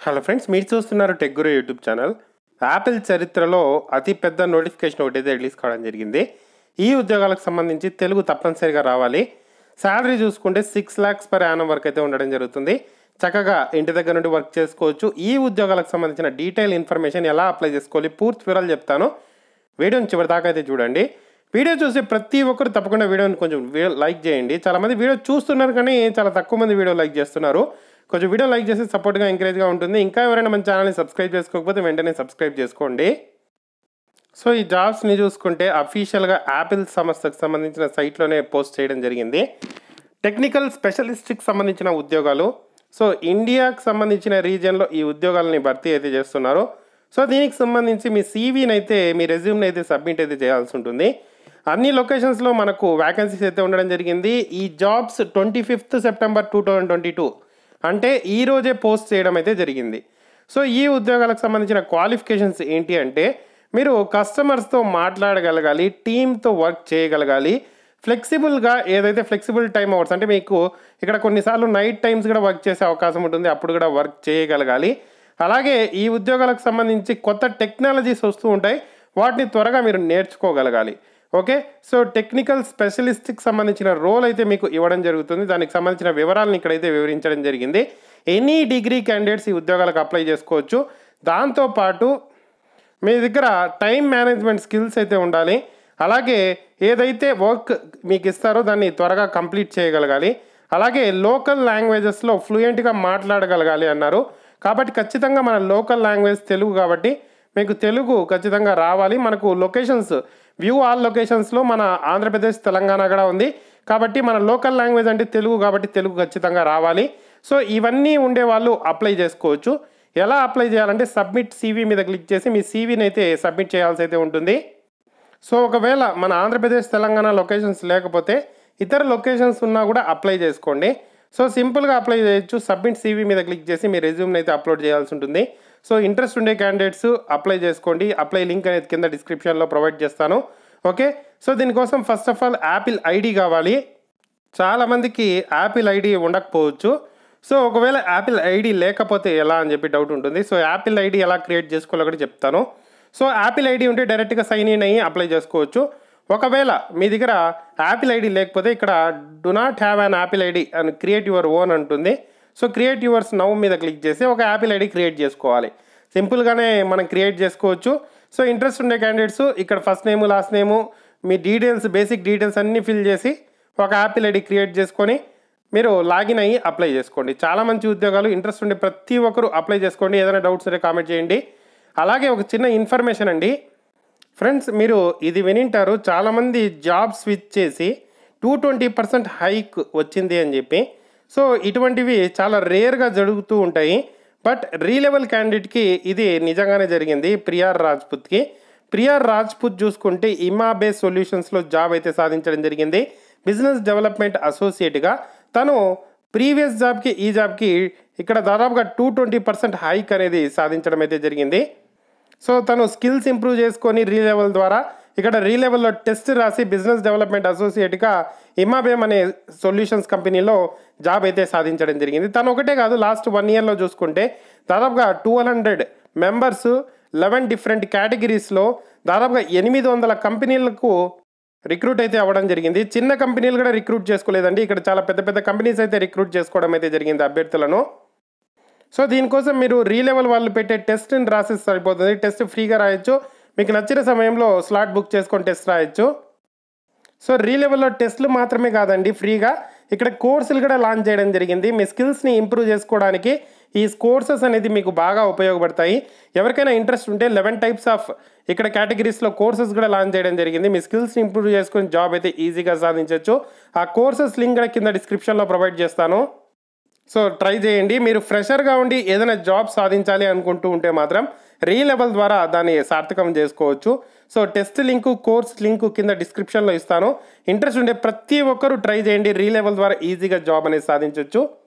hello friends మీరు చూస్తున్నారు tech guru YouTube channel Apple చరిత్రలో అతి పెద్ద నోటిఫికేషన్ ఒకటైతే రిలీజ్ కావడం జరిగింది ఈ ఉద్యోగాలకు సంబంధించి తెలుగు తప్పనిసరిగా రావాలి శాలరీ చూసుకుంటే సిక్స్ ల్యాక్స్ పర్ యానం వరకు అయితే ఉండడం జరుగుతుంది చక్కగా ఇంటి దగ్గర నుండి వర్క్ చేసుకోవచ్చు ఈ ఉద్యోగాలకు సంబంధించిన డీటెయిల్ ఇన్ఫర్మేషన్ ఎలా అప్లై చేసుకోవాలి పూర్తి వివరాలు చెప్తాను వీడియోని చివరి దాకా అయితే చూడండి వీడియో చూసే ప్రతి ఒక్కరు తప్పకుండా వీడియోని కొంచెం వీ- లైక్ చేయండి చాలామంది వీడియో చూస్తున్నారు కానీ చాలా తక్కువ మంది వీడియో లైక్ చేస్తున్నారు కొంచెం వీడియో లైక్ చేసి సపోర్ట్గా ఎంకరేజ్గా ఉంటుంది ఇంకా ఎవరైనా మన ఛానల్ని సబ్స్క్రైబ్ చేసుకోకపోతే వెంటనే సబ్స్క్రైబ్ చేసుకోండి సో ఈ జాబ్స్ని చూసుకుంటే అఫీషియల్గా యాపిల్ సంస్థకు సంబంధించిన సైట్లోనే పోస్ట్ చేయడం జరిగింది టెక్నికల్ స్పెషలిస్ట్కి సంబంధించిన ఉద్యోగాలు సో ఇండియాకి సంబంధించిన రీజియన్లో ఈ ఉద్యోగాలని భర్తీ అయితే చేస్తున్నారు సో దీనికి సంబంధించి మీ సీవీని అయితే మీ రెజ్యూమ్ని అయితే సబ్మిట్ అయితే చేయాల్సి ఉంటుంది అన్ని లొకేషన్స్లో మనకు వ్యాకెన్సీస్ అయితే ఉండడం జరిగింది ఈ jobs twenty fifth September two thousand twenty two అంటే ఈ రోజే పోస్ట్ చేయడం అయితే జరిగింది సో ఈ ఉద్యోగాలకు సంబంధించిన క్వాలిఫికేషన్స్ ఏంటి అంటే మీరు కస్టమర్స్తో మాట్లాడగలగాలి టీమ్తో వర్క్ చేయగలగాలి ఫ్లెక్సిబుల్గా ఏదైతే ఫ్లెక్సిబుల్ టైం అవర్స్ అంటే మీకు ఇక్కడ కొన్నిసార్లు నైట్ టైమ్స్ కూడా వర్క్ చేసే అవకాశం ఉంటుంది అప్పుడు కూడా వర్క్ చేయగలగాలి అలాగే ఈ ఉద్యోగాలకు సంబంధించి కొత్త టెక్నాలజీస్ వస్తూ ఉంటాయి వాటిని త్వరగా మీరు నేర్చుకోగలగాలి ఓకే సో టెక్నికల్ స్పెషలిస్ట్కి సంబంధించిన రోల్ అయితే మీకు ఇవ్వడం జరుగుతుంది దానికి సంబంధించిన వివరాలను ఇక్కడైతే వివరించడం జరిగింది ఎనీ డిగ్రీ క్యాండిడేట్స్ ఈ ఉద్యోగాలకు అప్లై చేసుకోవచ్చు దాంతోపాటు మీ దగ్గర టైం మేనేజ్మెంట్ స్కిల్స్ అయితే ఉండాలి అలాగే ఏదైతే వర్క్ మీకు ఇస్తారో దాన్ని త్వరగా కంప్లీట్ చేయగలగాలి అలాగే లోకల్ లాంగ్వేజెస్లో ఫ్లూయెంట్గా మాట్లాడగలగాలి అన్నారు కాబట్టి ఖచ్చితంగా మన లోకల్ లాంగ్వేజ్ తెలుగు కాబట్టి మీకు తెలుగు ఖచ్చితంగా రావాలి మనకు లొకేషన్స్ వ్యూ ఆల్ లొకేషన్స్లో మన ఆంధ్రప్రదేశ్ తెలంగాణ కూడా ఉంది కాబట్టి మన లోకల్ లాంగ్వేజ్ అంటే తెలుగు కాబట్టి తెలుగు ఖచ్చితంగా రావాలి సో ఇవన్నీ ఉండే వాళ్ళు అప్లై చేసుకోవచ్చు ఎలా అప్లై చేయాలంటే సబ్మిట్ సీవీ మీద క్లిక్ చేసి మీ సీవీని అయితే సబ్మిట్ చేయాల్సి అయితే ఉంటుంది సో ఒకవేళ మన ఆంధ్రప్రదేశ్ తెలంగాణ లొకేషన్స్ లేకపోతే ఇతర లొకేషన్స్ ఉన్నా కూడా అప్లై చేసుకోండి సో సింపుల్గా అప్లై చేయొచ్చు సబ్మిట్ సీవీ మీద క్లిక్ చేసి మీ రెజ్యూమ్ని అయితే అప్లోడ్ చేయాల్సి ఉంటుంది సో ఇంట్రెస్ట్ ఉండే క్యాండిడేట్స్ అప్లై చేసుకోండి అప్లై లింక్ అనేది కింద డిస్క్రిప్షన్లో ప్రొవైడ్ చేస్తాను ఓకే సో దీనికోసం first of all Apple ID కావాలి చాలామందికి యాపిల్ ఐడి ఉండకపోవచ్చు సో ఒకవేళ యాపిల్ ఐడి లేకపోతే ఎలా అని చెప్పి డౌట్ ఉంటుంది సో యాపిల్ ఐడి ఎలా క్రియేట్ చేసుకోవాలో కూడా చెప్తాను సో యాపిల్ ఐడి ఉంటే డైరెక్ట్గా సైన్ ఇన్ అయ్యి అప్లై చేసుకోవచ్చు ఒకవేళ మీ దగ్గర యాపిల్ ఐడి లేకపోతే ఇక్కడ do not have an Apple ID and create your own అంటుంది సో క్రియేట్ యువర్స్ నవ్ మీద క్లిక్ చేసి ఒక యాపిల్ ఐడి క్రియేట్ చేసుకోవాలి సింపుల్గానే మనం క్రియేట్ చేసుకోవచ్చు సో ఇంట్రెస్ట్ ఉండే క్యాండిడేట్స్ ఇక్కడ ఫస్ట్ నేము లాస్ట్ నేము మీ డీటెయిల్స్ బేసిక్ డీటెయిల్స్ అన్నీ ఫిల్ చేసి ఒక యాపిల్ ఐడి క్రియేట్ చేసుకొని మీరు లాగిన్ అయ్యి అప్లై చేసుకోండి చాలా మంచి ఉద్యోగాలు ఇంట్రెస్ట్ ఉండే ప్రతి ఒక్కరు అప్లై చేసుకోండి ఏదైనా డౌట్స్ ఉంటే కామెంట్ చేయండి అలాగే ఒక చిన్న ఇన్ఫర్మేషన్ అండి ఫ్రెండ్స్ మీరు ఇది వినింటారు చాలామంది జాబ్ స్విచ్ చేసి టూ ట్వంటీ పర్సెంట్ హైక్ వచ్చింది అని చెప్పి సో ఇటువంటివి చాలా రేర్గా జరుగుతూ ఉంటాయి బట్ రీలెవెల్ క్యాండిడేట్కి ఇది నిజంగానే జరిగింది ప్రియార్ రాజ్పుత్కి ప్రియార్ రాజ్పుత్ చూసుకుంటే ఇమాబే సొల్యూషన్స్లో జాబ్ అయితే సాధించడం జరిగింది బిజినెస్ డెవలప్మెంట్ అసోసియేట్గా తను ప్రీవియస్ జాబ్కి ఈ జాబ్కి ఇక్కడ దాదాపుగా టూ ట్వంటీ పర్సెంట్ హైక్ అనేది సాధించడం అయితే జరిగింది సో తను స్కిల్స్ ఇంప్రూవ్ చేసుకొని రీ లెవెల్ ద్వారా ఇక్కడ రీ లెవెల్లో టెస్ట్ రాసి బిజినెస్ డెవలప్మెంట్ అసోసియేట్గా ఇమాబేమ్ అనే సొల్యూషన్స్ కంపెనీలో జాబ్ అయితే సాధించడం జరిగింది తను ఒకటే కాదు లాస్ట్ వన్ ఇయర్లో చూసుకుంటే దాదాపుగా two hundred members eleven different కేటగిరీస్లో దాదాపుగా ఎనిమిది వందల కంపెనీలకు రిక్రూట్ అయితే అవ్వడం జరిగింది చిన్న కంపెనీలు కూడా రిక్రూట్ చేసుకోలేదండి ఇక్కడ చాలా పెద్ద పెద్ద కంపెనీస్ అయితే రిక్రూట్ చేసుకోవడం అయితే జరిగింది అభ్యర్థులను సో దీనికోసం మీరు రీ లెవెల్ వాళ్ళు పెట్టే టెస్ట్ని రాసి సరిపోతుంది టెస్ట్ ఫ్రీగా రాయొచ్చు మీకు నచ్చిన సమయంలో స్లాట్ బుక్ చేసుకొని టెస్ట్ రాయొచ్చు సో రీ లెవెల్లో టెస్ట్లు మాత్రమే కాదండి ఫ్రీగా ఇక్కడ కోర్సులు కూడా లాంచ్ చేయడం జరిగింది మీ స్కిల్స్ని ఇంప్రూవ్ చేసుకోవడానికి ఈ కోర్సెస్ అనేది మీకు బాగా ఉపయోగపడతాయి ఎవరికైనా ఇంట్రెస్ట్ ఉంటే లెవెన్ టైప్స్ ఆఫ్ ఇక్కడ కేటగిరీస్లో కోర్సెస్ కూడా లాంచ్ చేయడం జరిగింది మీ స్కిల్స్ని ఇంప్రూవ్ చేసుకొని జాబ్ అయితే ఈజీగా సాధించవచ్చు ఆ కోర్సెస్ లింక్ కూడా కింద డిస్క్రిప్షన్లో ప్రొవైడ్ చేస్తాను సో ట్రై చేయండి మీరు ఫ్రెషర్గా ఉండి ఏదైనా జాబ్ సాధించాలి అనుకుంటూ ఉంటే మాత్రం రీ లెవెల్ ద్వారా దాన్ని సార్థకం చేసుకోవచ్చు so test link course link కింద డిస్క్రిప్షన్లో ఇస్తాను ఇంట్రెస్ట్ ఉండే ప్రతి ఒక్కరూ ట్రై చేయండి రీ లెవెల్ ద్వారా ఈజీగా జాబ్ అనేది సాధించవచ్చు